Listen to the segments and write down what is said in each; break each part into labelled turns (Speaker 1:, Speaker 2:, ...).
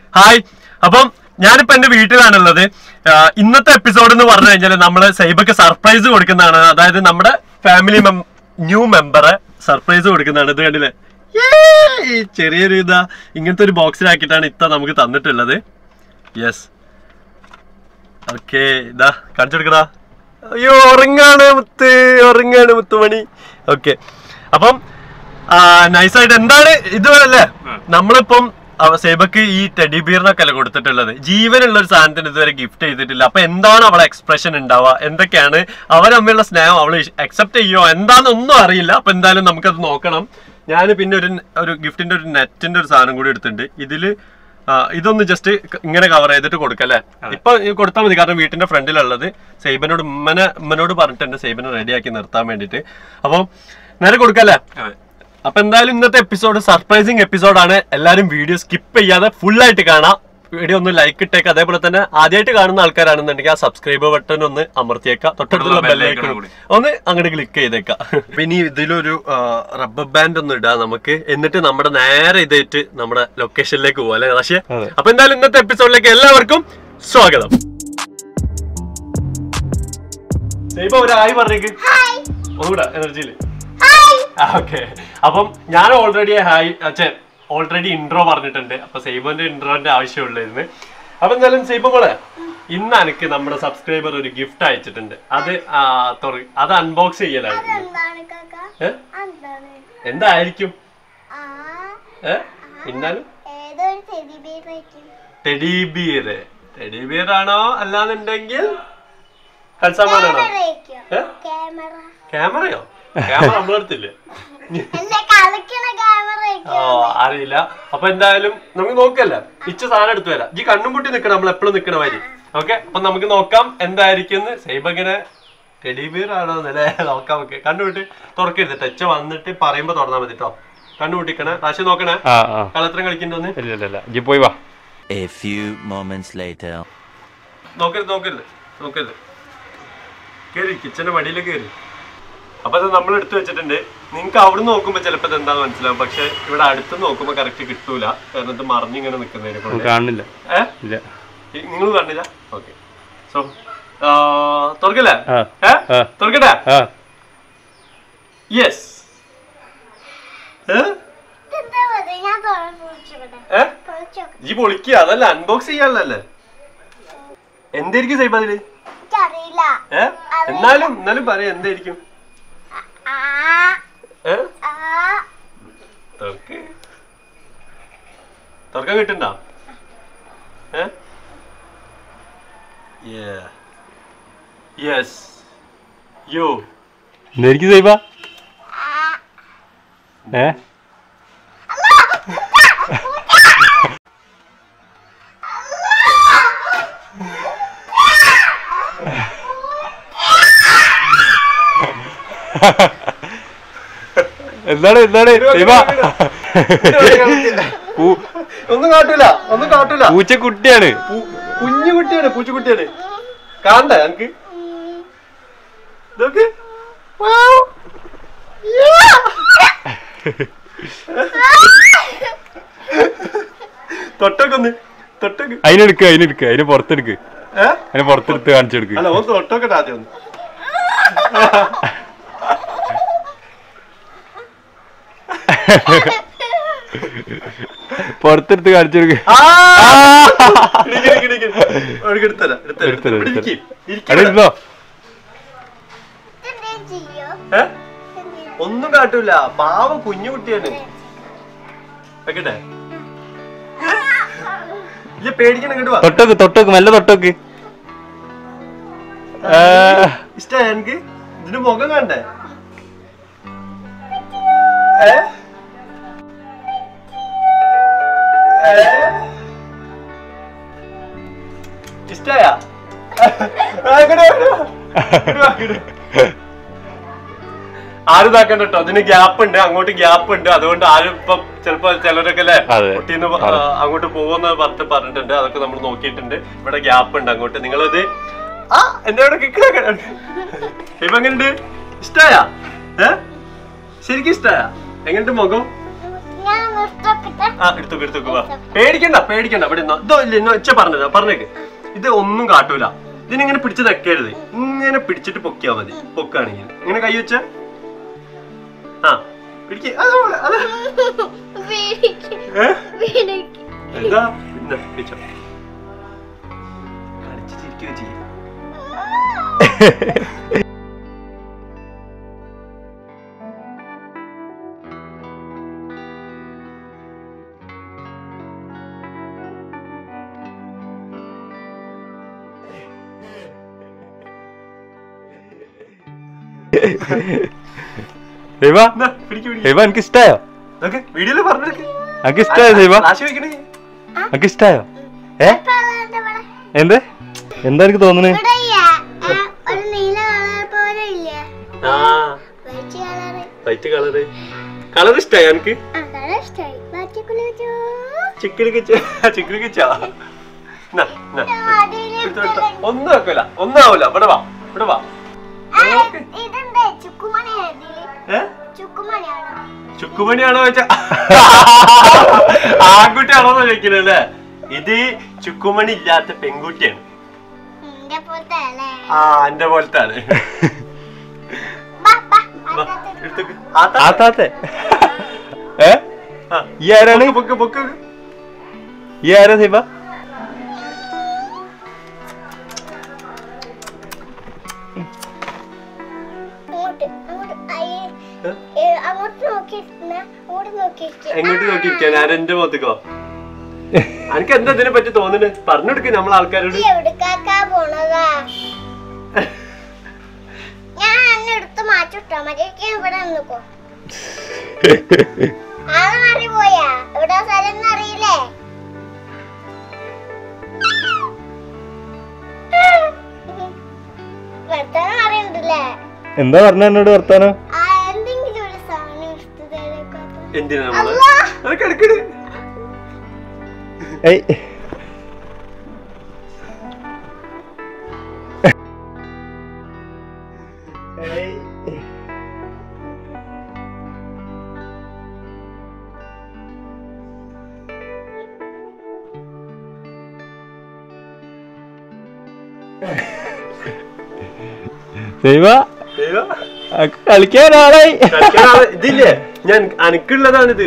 Speaker 1: Hi അപ്പം ഞാനിപ്പോ എന്റെ വീട്ടിലാണുള്ളത് ആ, ഇന്നത്തെ എപ്പിസോഡ് എന്ന് പറഞ്ഞു കഴിഞ്ഞാൽ നമ്മള് സൈബക്ക് സർപ്രൈസ് കൊടുക്കുന്നതാണ് അതായത് നമ്മുടെ ഫാമിലി ന്യൂ മെമ്പറെ സർപ്രൈസ് കൊടുക്കുന്നതാണ് ഇത് കണ്ടില്ലേ Yay! ചെറിയൊരു ഇതാ ഇങ്ങനത്തെ ഒരു ബോക്സിലാക്കിയിട്ടാണ് ഇത്ത നമുക്ക് തന്നിട്ടുള്ളത് യെസ് ഓക്കെ ഇതാ കാണിച്ചെടുക്കടാ അയ്യോ ഉറങ്ങാണ് മുത്ത് ഉറങ്ങാണ് മുത്തുമണി ഓക്കെ അപ്പം നൈസായിട്ട് എന്താണ് ഇതുവരല്ലേ നമ്മളിപ്പം അവ- സേബക്ക് ഈ ടെഡി ബിയറിനൊക്കെ അല്ലേ കൊടുത്തിട്ടുള്ളത് ജീവനുള്ള ഒരു സാധനത്തിന് ഇതുവരെ ഗിഫ്റ്റ് ചെയ്തിട്ടില്ല അപ്പൊ എന്താണ് അവളെ എക്സ്പ്രഷൻ ഉണ്ടാവുക എന്തൊക്കെയാണ് അവർ തമ്മിലുള്ള സ്നേഹം അവൾ അക്സെപ്റ്റ് ചെയ്യോ എന്താണെന്നൊന്നും അറിയില്ല അപ്പൊ എന്തായാലും നമുക്കത് നോക്കണം ഞാൻ പിന്നെ ഒരു ഒരു ഗിഫ്റ്റിന്റെ ഒരു നെറ്റിന്റെ ഒരു സാധനം കൂടി എടുത്തിട്ടുണ്ട് ഇതില് ആ, ഇതൊന്ന് ജസ്റ്റ് ഇങ്ങനെ കവർ ചെയ്തിട്ട് കൊടുക്കല്ലേ ഇപ്പൊ കൊടുത്താൽ മതി കാരണം വീട്ടിന്റെ ഫ്രണ്ടിലുള്ളത് സൈബനോട് ഉമ്മനെ ഉമ്മനോട് പറഞ്ഞിട്ടുണ്ട് സൈബനെ റെഡിയാക്കി നിർത്താൻ വേണ്ടിട്ട് അപ്പൊ നേരെ കൊടുക്കല്ലേ അപ്പൊ എന്തായാലും ഇന്നത്തെ എപ്പിസോഡ് സർപ്രൈസിങ് എപ്പിസോഡാണ് എല്ലാരും വീഡിയോ സ്കിപ്പ് ചെയ്യാതെ full ആയിട്ട് കാണാം വീഡിയോ ഒന്ന് ലൈക്ക് ഇട്ടേക്ക് അതേപോലെ തന്നെ ആദ്യമായിട്ട് കാണുന്ന ആൾക്കാരാണെന്നുണ്ടെങ്കിൽ ആ സബ്സ്ക്രൈബ് ബട്ടൺ ഒന്ന് അമർത്തിയേക്കാം തൊട്ടടുത്തുള്ള ബെല്ലൈക്കൺ ഒന്ന് അങ്ങോട്ട് ക്ലിക്ക് ചെയ്തേക്കാം പിന്നെ ഇതിലൊരു റബ്ബർ ബാൻഡ് ഒന്ന് ഇടാം നമുക്ക് എന്നിട്ട് നമ്മുടെ നേരെ ഇതായിട്ട് നമ്മുടെ ലൊക്കേഷനിലേക്ക് പോവാം അല്ലെ റാഷിയ
Speaker 2: അതെ.
Speaker 1: അപ്പൊ എന്തായാലും ഇന്നത്തെ എപ്പിസോഡിലേക്ക് എല്ലാവർക്കും സ്വാഗതം സൈബ ഒരു ഹായ് പറഞ്ഞേക്ക് ഒന്നുകൂടെ എനർജിയില് ഓക്കെ അപ്പം ഞാൻ ഓൾറെഡി ഹായ് അച്ഛേ ഓൾറെഡി ഇൻട്രോ പറഞ്ഞിട്ടുണ്ട് അപ്പൊ സൈബോന്റെ ഇൻട്രോന്റെ ആവശ്യമുള്ളായിരുന്നു അപ്പൊ എന്തായാലും സൈബ മോളെ ഇന്ന് എനിക്ക് നമ്മുടെ സബ്സ്ക്രൈബർ ഒരു ഗിഫ്റ്റ് അയച്ചിട്ടുണ്ട് അത് ആ, തുറ- അത് അൺബോക്സ് ചെയ്യലാണ്
Speaker 3: എന്താണ് കാക്ക
Speaker 1: ഏ?
Speaker 3: എന്താണ്
Speaker 1: എന്തായിരിക്കും
Speaker 3: ആ
Speaker 1: ഏ എന്നാലും
Speaker 3: ഏതോ ഒരു ടെഡി ബിയർ ആയിരിക്കും
Speaker 1: ടെഡി ബിയർ ടെഡി ബിയർ ആണോ അല്ലാന്നുണ്ടെങ്കിൽ ഹൽസമാനാണോ
Speaker 3: ക്യാമറ ആയിരിക്കും
Speaker 1: ഏ?
Speaker 3: ക്യാമറ
Speaker 1: ക്യാമറയോ ക്യാമറ നമ്മളെടുത്തില്ലേ
Speaker 3: അല്ല കളിക്കണ ക്യാമറ
Speaker 1: ഓ അറിയില്ല അപ്പൊ എന്തായാലും നമുക്ക് നോക്കല്ലേ ഇച്ച സാധനം എടുത്തു വരാം ഈ കണ്ണും പൊട്ടി നിക്കണം നമ്മൾ എപ്പോഴും നിക്കണ മാതിരി ഓക്കെ അപ്പൊ നമുക്ക് നോക്കാം എന്തായിരിക്കും സൈബ് ഇങ്ങനെ ടെലിബിയർ ആണോ എന്നല്ലേ നോക്കാം നമുക്ക് കണ്ണുപിട്ടി തുറക്കരുത് ടച്ച് വന്നിട്ട് പറയുമ്പോ തുറന്നാ മതി കേട്ടോ കണ്ണുപിട്ടിക്കണേ റാശി നോക്കണേ
Speaker 2: ആ ആ
Speaker 1: കളത്രം കളിക്കണ്ടോന്ന്
Speaker 2: ഇല്ല ഇല്ല ഇല്ല ഇജ്ജ് പോയി വാ
Speaker 4: A few moments later.
Speaker 1: നോക്കരുത് നോക്കരുത് നോക്കരുത് കേറി കിച്ചന്റെ മടിയിൽ കേറി അപ്പൊ അത് നമ്മൾ എടുത്തു വെച്ചിട്ടുണ്ട് നിങ്ങൾക്ക് അവിടെ നോക്കുമ്പോ ചിലപ്പോ ഇത് എന്താന്ന് മനസ്സിലാവും പക്ഷെ ഇവിടെ അടുത്ത് നോക്കുമ്പോ കറക്റ്റ് കിട്ടൂല കാരണം ഇത് മറിഞ്ഞിങ്ങനെ നിൽക്കുന്നതിനെ കൊണ്ട്
Speaker 2: കാണുന്നില്ല
Speaker 1: ഏ
Speaker 2: ഇല്ല
Speaker 1: നിങ്ങൾ കണ്ടില്ല ഓക്കെ സോ തുറക്കല്ലേ
Speaker 2: ആ.
Speaker 1: ഏ
Speaker 2: ആ.
Speaker 1: തുറക്കട്ടെ
Speaker 2: ആ
Speaker 1: യെസ്
Speaker 3: എന്താ പറയുക ഞാൻ തുറച്ചോട്ടെ
Speaker 1: ഏ
Speaker 3: തുറച്ചോട്ടെ
Speaker 1: ഈ പൊളിക്കുക അതല്ല അൺബോക്സ് ചെയ്യാനല്ലേ എന്തായിരിക്കും സൈബ് അതില്
Speaker 3: എനിക്കറിയില്ല
Speaker 1: ഏ എന്നാലും എന്നാലും പറയാം എന്തായിരിക്കും
Speaker 3: ആ
Speaker 1: ഏ
Speaker 3: ആ
Speaker 1: തുറക്ക് തുറക്കാൻ കിട്ടണ്ട ഏ യെസ് യോ
Speaker 2: എന്തായിരിക്കും സൈബ ഏ എന്താണ് എന്താണ് സൈബ പൂ-
Speaker 1: ഒന്നും കാട്ടൂല ഒന്നും കാട്ടൂല
Speaker 2: പൂച്ചക്കുട്ടിയാണ്
Speaker 1: പു- കുഞ്ഞു കുട്ടിയാണ് പൂച്ചക്കുട്ടിയാണ് കാണണ്ടേ എനിക്ക് ഇതൊക്കെ തൊട്ടൊക്കെ ഒന്ന് തൊട്ടൊക്കെ
Speaker 2: അതിനെടുക്ക് അതിനെടുക്ക് അതിന് പുറത്തെടുക്ക്
Speaker 1: ഏ
Speaker 2: അതിനെ പുറത്തെടുത്ത് കാണിച്ചെടുക്ക്
Speaker 1: അല്ല ഒന്ന് തൊട്ടൊക്കെ ആദ്യം ഒന്ന്
Speaker 2: പുറത്തെടുത്ത് കാണിച്ചെടുക്ക്
Speaker 1: ആ! ഇടിക്ക്, ഇടിക്ക്, ഇടിക്ക്. അവർക്ക് എടുത്തരാം, എടുത്തരാം,
Speaker 2: എടുത്തരാം,
Speaker 1: ഇവിടെ ഇരിക്ക്.
Speaker 2: എടുത്തരാം.
Speaker 1: ഇരിക്ക്
Speaker 2: അവിടെ
Speaker 1: ഇവിടെ.
Speaker 2: ഇരുന്നോ
Speaker 3: ഇതെന്തേലും ചെയ്യോ
Speaker 1: ഏ?
Speaker 3: ഇതെന്തേലും
Speaker 1: ഒന്നും കാട്ടൂല പാവ കുഞ്ഞു കുട്ടിയാണ് വെക്കട്ടെ ഇല്ല പേടിക്കണം ഇങ്ങോട്ട് വാ
Speaker 2: തൊട്ടോക്ക് തൊട്ടോക്ക് മെല്ലെ തൊട്ടോക്ക് ആ,
Speaker 1: ഇഷ്ടായ എനിക്ക് ഇതിന്റെ മുഖം കണ്ടേ ഏ? ഏ? ഇഷ്ടായ ആ, ഇങ്ങട് വാ, ഇങ്ങട് വാ. ഇങ്ങട് വാ, ഇങ്ങട് വാ. ആരും ഇതാക്കണ്ട കേട്ടോ അതിന് ഗ്യാപ്പ് ഉണ്ട് അങ്ങോട്ട് ഗ്യാപ്പ് ഉണ്ട് അതുകൊണ്ട് ആരും ഇപ്പൊ ചിലപ്പോ ചിലരൊക്കെ അല്ലേ
Speaker 2: അതെ.
Speaker 1: കുട്ടീന്ന്
Speaker 2: അതെ.
Speaker 1: അങ്ങോട്ട് പോകുമെന്ന് പറഞ്ഞിട്ട് പറഞ്ഞിട്ടുണ്ട് അതൊക്കെ നമ്മൾ നോക്കിയിട്ടുണ്ട് ഇവിടെ ഗ്യാപ്പ് ഉണ്ട് അങ്ങോട്ട് നിങ്ങളിത് ആ എന്റെ അവിടെ കിക്കണൊക്കെ ഇപ്പൊ എങ്ങനെയുണ്ട് ഇഷ്ടായ ഏ ശരിക്കും ഇഷ്ടായ എങ്ങനെയുണ്ട് മുഖം
Speaker 3: ഞാൻ ഇഷ്ടമൊക്കെ നോക്കട്ടെ
Speaker 1: ആ എടുത്തോക്ക് എടുത്തോക്ക് വാ പേടിക്കണ്ട പേടിക്കണ്ട ഇവിടെ നിന്നോ. ഇതോ ഇല്ല ഇന്നോ ഇച്ച പറഞ്ഞതാ പറഞ്ഞേക്ക് ഇത് ഒന്നും കാട്ടൂല ഇതിനിങ്ങനെ പിടിച്ച് നിക്കരുത് ഇങ്ങനെ പിടിച്ചിട്ട് പൊക്കിയാ മതി പൊക്കാണെങ്കിൽ ഇങ്ങനെ കൈ വെച്ച ആ പിടിക്ക് അതുപോലെ അത്
Speaker 3: പേടിക്ക്
Speaker 1: ഏ?
Speaker 3: പേടിക്ക്
Speaker 1: എന്താ പിന്നെ പിടിച്ചോ കളിച്ച് ചിരിക്കുകയോ ചെയ്യും
Speaker 2: സൈബ
Speaker 1: എന്നാ, പിടിക്ക് പിടിക്ക്
Speaker 2: സൈബ എനിക്ക് ഇഷ്ടായോ
Speaker 1: നോക്ക് വീഡിയോയില് പറഞ്ഞെടുക്ക്
Speaker 2: എനിക്ക് ഇഷ്ടായോ സൈബ
Speaker 1: ഫ്ലാഷ് വെക്കണേ
Speaker 2: എനിക്ക് ഇഷ്ടായോ ഏ
Speaker 3: ഇപ്പൊ അതെന്താ ഇവിടെ?
Speaker 2: എന്ത് എന്താ എനിക്ക് തോന്നുന്നത്
Speaker 3: ഇവിടെ ഈ ആ- ആ ഒരു നീല കളർ പോലെ ഇല്ലേ
Speaker 1: ആ
Speaker 3: white colour
Speaker 1: white colour colour ഇഷ്ടായി എനിക്ക്
Speaker 3: ആ കളർ ഇഷ്ടായി ബാക്കി കുളിച്ചോ
Speaker 1: ചിക്കന് കിച്ച ചിക്കന് കിച്ച ഒന്നും ആക്കൂല ഒന്നും ആവൂല ഇവിടെ വാ ഇവിടെ വാ
Speaker 3: ഇതെന്താ ചുക്കുമണിയാ ഇതില്
Speaker 1: ഏ
Speaker 3: ചുക്കുമണിയാണോ
Speaker 1: ചുക്കുമണിയാണോ വെച്ച ആൺകുട്ടിയാണോ ചോദിക്കണല്ലേ ഇത് ചുക്കുമണി ഇല്ലാത്ത പെൺകുട്ടിയാണ്
Speaker 3: എന്റെ പോലത്തെ അല്ലേ
Speaker 1: ആ എന്റെ പോലത്തെ ആണ്
Speaker 3: ബാ, ബാ,
Speaker 1: വാ,
Speaker 3: അതിനകത്ത്
Speaker 1: എടുത്തേക്ക്. ആത്താ.
Speaker 2: ആത്താത്തെ ഏ
Speaker 1: ആ.
Speaker 2: ഈ ആരാണ്
Speaker 1: പൊക്ക്, പൊക്ക്, പൊക്ക്.
Speaker 2: ഈ ആരാ സൈബ
Speaker 3: അങ്ങോട്ട് അങ്ങോട്ട് അയ്യേ
Speaker 1: ഏ?
Speaker 3: ഏ, അങ്ങോട്ട് നോക്കിയിരുന്ന അങ്ങോട്ട് നോക്കിയിരിക്കുക
Speaker 1: എങ്ങോട്ട് നോക്കിയിരിക്കാൻ ഞാൻ എന്റെ മുഖത്തേക്കോ എനിക്ക് എന്താ ഇതിനെ പറ്റി തോന്നുന്നു പറഞ്ഞെടുക്ക നമ്മളെ ആൾക്കാരോട്
Speaker 3: എവിടേക്കാക്കാ പോണതാ ഞാൻ അന്നെ എടുത്ത് മാറ്റിട്ടോ മറ്റേക്ക് ഇവിടെ നിൽക്കോ ആള് മാറി പോയാ എവിടെ സ്ഥലം അറിയില്ലേ വർത്താനം അറിയണ്ടല്ലേ
Speaker 2: എന്താ പറഞ്ഞ എന്നോട് വർത്താനം
Speaker 3: ആ എന്തെങ്കിലും ഒരു സാധനം എടുത്തതേക്കാത്ത
Speaker 1: എന്തിനാ നമ്മള്
Speaker 3: അല്ലാ.
Speaker 1: അതൊക്കെ എടുക്കണ്
Speaker 2: ഏയ് സൈബ
Speaker 1: അയ്യോ.
Speaker 2: കളിക്കാൻ ആളായി
Speaker 1: കളിക്കാൻ ആള്- ഇതില്ലേ ഞാൻ അനക്കുള്ളതാണിത്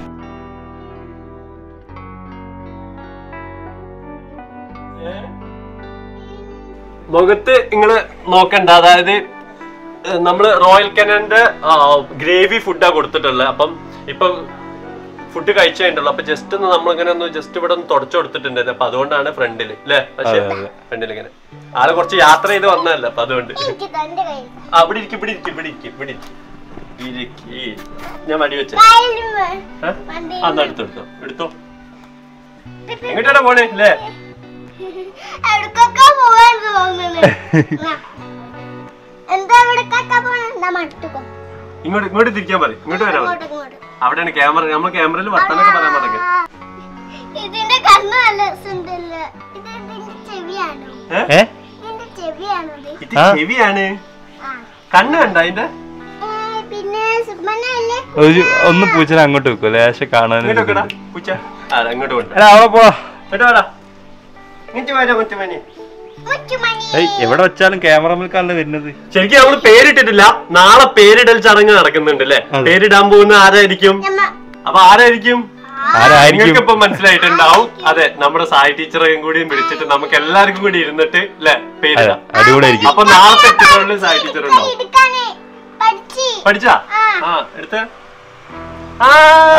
Speaker 1: മുഖത്ത് നിങ്ങള് നോക്കണ്ട അതായത് ഏഹ്, നമ്മള് റോയൽ കനന്റെ ഗ്രേവി ഫുഡാ കൊടുത്തിട്ടുള്ളത് അപ്പം ഇപ്പൊ ഫുഡ് കഴിച്ചു കഴിഞ്ഞിട്ടുള്ളൂ അപ്പൊ ജസ്റ്റ് ഒന്ന് നമ്മളിങ്ങനെ ഒന്ന് ജസ്റ്റ് ഇവിടെ ഒന്ന് തുടച്ചു കൊടുത്തിട്ടുണ്ടായിരുന്നു അപ്പൊ അതുകൊണ്ടാണ് ഫ്രണ്ടില് അല്ലേ പക്ഷേ
Speaker 2: അതെ, അതെ.
Speaker 1: ഫ്രണ്ടിൽ ഇങ്ങനെ ആള് കുറച്ച് യാത്ര ചെയ്ത് വന്നതല്ല അപ്പൊ അതുകൊണ്ട്
Speaker 3: എനിക്ക് തന്റെ കയ്യിൽ
Speaker 1: ആ ഇവിടെ ഇരിക്കും ഇവിടെ ഇരിക്കും ഇവിടെ ഇരിക്കും ഇവിടെ ഇരിക്കും ഇരിക്കി ഞാൻ വടി വെച്ച
Speaker 3: കയ്യിലും വേ- വണ്ടി
Speaker 1: അന്ന് എടുത്തോ എടുത്തോ എടുത്തോ എങ്ങോട്ടാണ് പോണേ അല്ലേ
Speaker 3: എവിടക്കൊക്കെ പോവാൻ തോന്നുന്നു ആ. എന്താ എവിടക്കൊക്കെ പോണ എന്താ മട്ടുക്കോ
Speaker 1: ഇങ്ങോട്ട് ഇങ്ങോട്ട് തിരിക്കാൻ പറയും ഇങ്ങോട്ട് വരാൻ പറയും
Speaker 3: ഇങ്ങോട്ട് ഇങ്ങോട്ട്
Speaker 1: അവിടെയാണ് ക്യാമറ നമ്മൾ ക്യാമറയിൽ വർത്താനൊക്കെ പറയാൻ പറഞ്ഞു
Speaker 3: ആ, ഇതിന്റെ കണ്ണ് നല്ല രസമുണ്ടല്ലോ ഇത് ഇതിന്റെ ചെവിയാണോ
Speaker 2: ഏ
Speaker 3: ഇതിന്റെ ചെവിയാണോ ഇത്
Speaker 1: ഇത്
Speaker 2: ആ.
Speaker 1: ചെവിയാണ്
Speaker 3: ആ
Speaker 1: കണ്ണ് കണ്ട അതിന്റെ
Speaker 3: ഏ, പിന്നെ സുബ്മനല്ലേ
Speaker 2: ഒരു ഒന്ന് പൂച്ചനെ അങ്ങോട്ട് വെക്കോ ലേശം കാണാൻ
Speaker 1: ഇങ്ങോട്ട് വെക്കടാ പൂച്ച ആ ഇങ്ങോട്ട് കൊണ്ട്
Speaker 2: എടാ അവിടെ പോവാ
Speaker 1: ഇങ്ങോട്ട് വേടാ ഇങ്ങോട്ട് വരാ മുറ്റുമണി
Speaker 3: മുച്ചുമണി
Speaker 2: ഏയ് എവിടെ വെച്ചാലും ക്യാമറ മിൽക്കാണല്ലോ വരുന്നത്
Speaker 1: ശരിക്കും നമ്മൾ പേരിട്ടിട്ടില്ല നാളെ പേരിടൽ ചടങ്ങ് നടക്കുന്നുണ്ട് അല്ലേ
Speaker 2: അതെ.
Speaker 1: പേരിടാൻ പോകുന്ന ആരായിരിക്കും
Speaker 3: ഞമ്മ
Speaker 1: അപ്പൊ ആരായിരിക്കും
Speaker 2: ആരായിരിക്കും
Speaker 1: നിങ്ങൾക്ക് ഇപ്പൊ മനസ്സിലായിട്ടുണ്ടാവും അതെ നമ്മുടെ സായി ടീച്ചറെയും കൂടി വിളിച്ചിട്ട് നമുക്ക് എല്ലാവർക്കും കൂടി ഇരുന്നിട്ട് അല്ലെ
Speaker 2: അതെ
Speaker 1: പേരിടാം
Speaker 2: അടിപൊളിയായിരിക്കും
Speaker 1: അപ്പൊ നാളത്തെ എപ്പിസോഡിൽ സായി ടീച്ചർ ഉണ്ടാവും
Speaker 3: എടുക്കാനേ പഠിച്ച്
Speaker 1: പഠിച്ചാ
Speaker 3: ആ.
Speaker 1: ആ എടുത്ത ആ.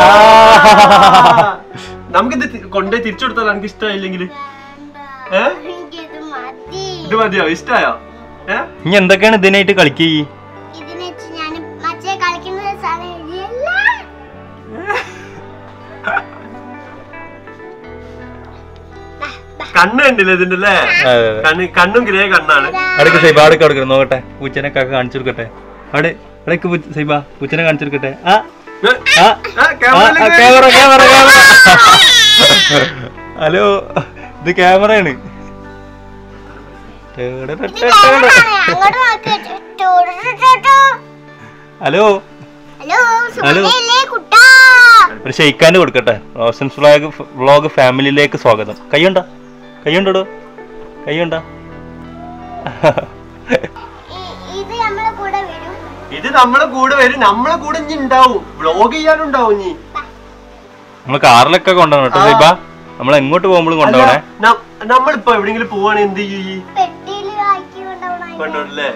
Speaker 1: നമുക്കിത് തി- കൊണ്ടുപോയി തിരിച്ചു കൊടുത്താൽ എനിക്ക് ഇഷ്ടമായില്ലെങ്കിൽ ഏ?
Speaker 3: എനിക്കിത് മതി
Speaker 1: ഇത് മതിയോ ഇഷ്ടായോ ഏ
Speaker 2: ഇനി എന്തൊക്കെയാണ് ഇതിനായിട്ട് കളിക്കുക
Speaker 3: ഇതിനെ വെച്ച് ഞാൻ മറ്റേ കളിക്കുന്ന സാധനം എഴുതിയല്ല
Speaker 1: കണ്ണ് കണ്ടില്ല ഇതിന്റെ അല്ലേ കണ്ണ് കണ്ണും ഗ്രേ കണ്ണാണ്
Speaker 2: അടുക്ക് സൈബ അടുക്ക് അടുക്ക് നോക്കട്ടെ പൂച്ചനെ കാക്ക കാണിച്ചു കൊടുക്കട്ടെ അവിടെ അടക്ക് സൈബ പൂച്ചനെ കാണിച്ചു കൊടുക്കട്ടെ ആ
Speaker 1: ഏ,
Speaker 2: ആ
Speaker 1: ആ, ക്യാമറയില് grey.
Speaker 2: Camera camera camera hello ഇത് ക്യാമറയാണ്
Speaker 3: ഇത് ക്യാമറയാണ്. അങ്ങോട്ട് നോക്കി two two two two.
Speaker 2: Hello
Speaker 3: hello
Speaker 2: hello.
Speaker 3: സുമനയല്ലേ കുട്ടാ
Speaker 2: ഒരു ഷെയ്ക്കാൻ്റെ കൊടുക്കട്ടെ റോഷൻസ് വ്ളോഗ് വ്ളോഗ് ഫാമിലിയിലേക്ക് സ്വാഗതം കൈയുണ്ടോ കൈയുണ്ടോ കൈയുണ്ടോ
Speaker 3: ഇ- ഇത് നമ്മളെ കൂടെ വരും
Speaker 1: ഇത് നമ്മളെ കൂടെ വരും നമ്മളെ കൂടെ ഇനി ഉണ്ടാവും വ്ലോഗ് ചെയ്യാനുണ്ടാവും ഇനി
Speaker 2: നമ്മൾ കാറിലൊക്കെ കൊണ്ടുപോകണം കേട്ടോ സൈബ നമ്മൾ എങ്ങോട്ട് പോകുമ്പോഴും കൊണ്ടുപോകണേ
Speaker 1: ന- നമ്മളിപ്പോ എവിടെയെങ്കിലും പോവാണ് എന്ത് ചെയ്യും ഈ
Speaker 3: പെട്ടിയിൽ ആക്കി കൊണ്ടുപോകണം
Speaker 1: കൊണ്ടോല്ലേ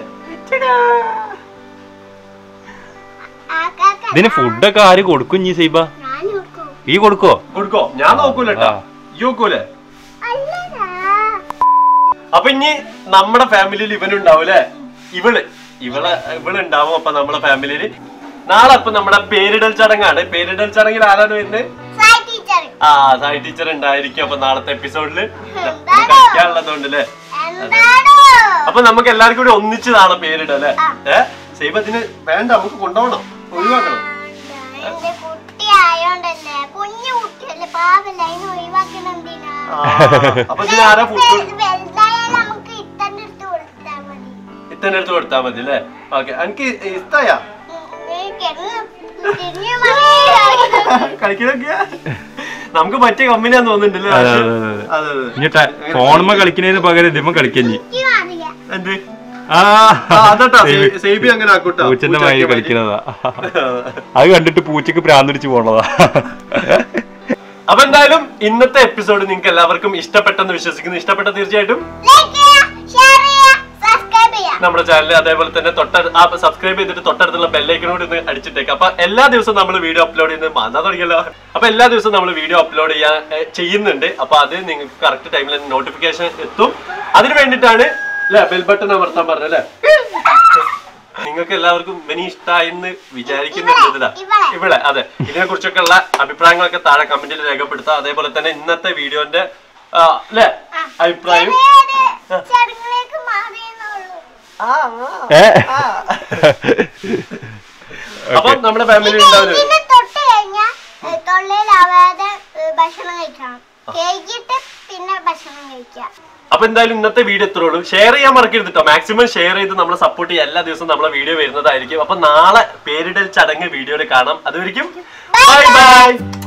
Speaker 3: ആക്കാക്ക
Speaker 2: ഇതിന് ഫുഡൊക്കെ ആര് കൊടുക്കും ഇനി സൈബ
Speaker 3: ഞാൻ കൊടുക്കും
Speaker 2: ഈ കൊടുക്കോ
Speaker 1: കൊടുക്കോ ഞാൻ നോക്കൂലട്ടാ
Speaker 2: ആ.
Speaker 1: ഈ നോക്കൂലേ
Speaker 3: അല്ലടാ
Speaker 1: അപ്പൊ ഇനി നമ്മുടെ ഫാമിലിയിൽ ഇവനുണ്ടാവൂലേ ഇവള് ഇവള് ഇവള് ഉണ്ടാവും അപ്പൊ നമ്മുടെ ഫാമിലിയില് നാളെ അപ്പൊ നമ്മുടെ പേരിടൽ ചടങ്ങാണ് പേരിടൽ ചടങ്ങിൽ ആരാണ് വരുന്നത്
Speaker 3: സായി ടീച്ചർ
Speaker 1: ആ സായി ടീച്ചർ ഉണ്ടായിരിക്കും അപ്പൊ നാളത്തെ എപ്പിസോഡില്
Speaker 3: എന്താണോ?
Speaker 1: കഴിക്കാനുള്ളതുകൊണ്ട് അല്ലേ
Speaker 3: എന്താണോ
Speaker 1: അപ്പൊ നമുക്ക് എല്ലാവർക്കും കൂടി ഒന്നിച്ച് നാളെ പേരിടാം അല്ലേ
Speaker 3: ആ.
Speaker 1: ഏ സൈബത്തിന് വേണ്ട നമുക്ക് കൊണ്ടുപോകണം ഒഴിവാക്കണം
Speaker 3: എന്റെ കുട്ടി ആയോണ്ടല്ലേ കുഞ്ഞു കുട്ടിയല്ലേ പാവല്ല അതിന് ഒഴിവാക്കണം എന്തിനാ
Speaker 1: ആ, അപ്പൊ ഇതിന് ആരാ ഫുഡ്
Speaker 3: വലുതായാലും നമുക്ക് ഇത്തന്റെ അടുത്ത് കൊടുത്താൽ മതി
Speaker 1: ഇത്തന്നെ എടുത്ത് കൊടുത്താൽ മതി അല്ലേ ഓക്കെ എനിക്ക് ഇഷ്ടായ
Speaker 3: ഉം, നീ കിടന്ന് തിരിഞ്ഞു മതി.
Speaker 1: കളിക്കണൊക്കെ നമുക്ക് പറ്റിയ കമ്പനിയാന്ന് തോന്നുന്നുണ്ടല്ലേ
Speaker 2: അതെ,
Speaker 1: ആശു?
Speaker 2: അതെ, അതെ.
Speaker 1: അതെ അതെ
Speaker 2: ഇനി ഫോണുമ്മ കളിക്കുന്നതിന് പകരം ഇതിമ്മ കളിക്കഞ്ഞി
Speaker 3: എനിക്ക് അറിയാം
Speaker 1: എന്ത്
Speaker 2: ആ
Speaker 1: ആ, അതാട്ടാ
Speaker 2: സൈബി.
Speaker 1: സൈബി- സൈബി അങ്ങനെ ആക്കൂട്ടാ
Speaker 2: പൂച്ചന്റെ
Speaker 1: പൂച്ച
Speaker 2: മാതിരി
Speaker 1: ആക്കിയ
Speaker 2: കളിക്കുന്നതാ അത് കണ്ടിട്ട് പൂച്ചക്ക് പ്രാന്തിടിച്ച് പോണതാ
Speaker 1: അപ്പൊ എന്തായാലും ഇന്നത്തെ എപ്പിസോഡ് നിങ്ങൾക്ക് എല്ലാവർക്കും ഇഷ്ടപ്പെട്ടെന്ന് വിശ്വസിക്കുന്നു ഇഷ്ടപ്പെട്ട തീർച്ചയായിട്ടും
Speaker 3: ലൈക്ക് ചെയ്യുക ഷെയർ ചെയ്യുക സബ്സ്ക്രൈബ് ചെയ്യുക
Speaker 1: നമ്മുടെ ചാനൽ അതേപോലെ തന്നെ തൊട്ട സബ്സ്ക്രൈബ് ചെയ്തിട്ട് തൊട്ടടുത്തുള്ള ബെല്ലൈക്കനോട് ഒന്ന് അടിച്ചിട്ടേക്ക് അപ്പൊ എല്ലാ ദിവസവും നമ്മൾ വീഡിയോ അപ്ലോഡ് ചെയ്യുന്നത് മാന്നാ തുടങ്ങിയല്ലോ അപ്പൊ എല്ലാ ദിവസവും നമ്മൾ വീഡിയോ അപ്ലോഡ് ചെയ്യാൻ ഏ, ചെയ്യുന്നുണ്ട് അപ്പൊ അത് നിങ്ങൾക്ക് കറക്റ്റ് ടൈമിൽ നോട്ടിഫിക്കേഷൻ എത്തും അതിന് വേണ്ടിയിട്ടാണ് അല്ലെ ബെൽ ബട്ടൺ അമർത്താൻ പറഞ്ഞല്ലേ നിങ്ങൾക്ക് എല്ലാവർക്കും ഇവനി ഇഷ്ടമായെന്ന് വിചാരിക്കുന്നുണ്ട് ഇതിലാ.
Speaker 3: ഇവളെ.
Speaker 1: ഇവിടെ അതെ ഇതിനെ കുറിച്ചൊക്കെ ഉള്ള അഭിപ്രായങ്ങളൊക്കെ താഴെ കമന്റിൽ രേഖപ്പെടുത്താം അതേപോലെ തന്നെ ഇന്നത്തെ വീഡിയോന്റെ അല്ലെ അഭിപ്രായം
Speaker 3: ചെറിയൊരു ചടങ്ങിലേക്ക് മാറിയെന്നുള്ളൂ
Speaker 2: ഏ
Speaker 1: അപ്പൊ നമ്മുടെ ഫാമിലി
Speaker 3: ഇത്
Speaker 1: ഉണ്ടാവില്ല
Speaker 3: ഇതിനെ തൊട്ട് കഴിഞ്ഞാൽ തൊള്ളയിലാവാതെ ഏ, ഭക്ഷണം കഴിക്കണം കഴിച്ചിട്ട് പിന്നെ ഭക്ഷണം കഴിക്കുക
Speaker 1: അപ്പൊ എന്തായാലും ഇന്നത്തെ വീഡിയോ എത്ര ഉള്ളൂ ഷെയർ ചെയ്യാൻ മറക്കരുത് കേട്ടോ മാക്സിമം ഷെയർ ചെയ്ത് നമ്മളെ സപ്പോർട്ട് ചെയ്യുക എല്ലാ ദിവസവും നമ്മളെ വീഡിയോ വരുന്നതായിരിക്കും അപ്പൊ നാളെ പേരിടൽ ചടങ്ങ് വീഡിയോയിൽ കാണാം അതുവരിക്കും ബൈ ബൈ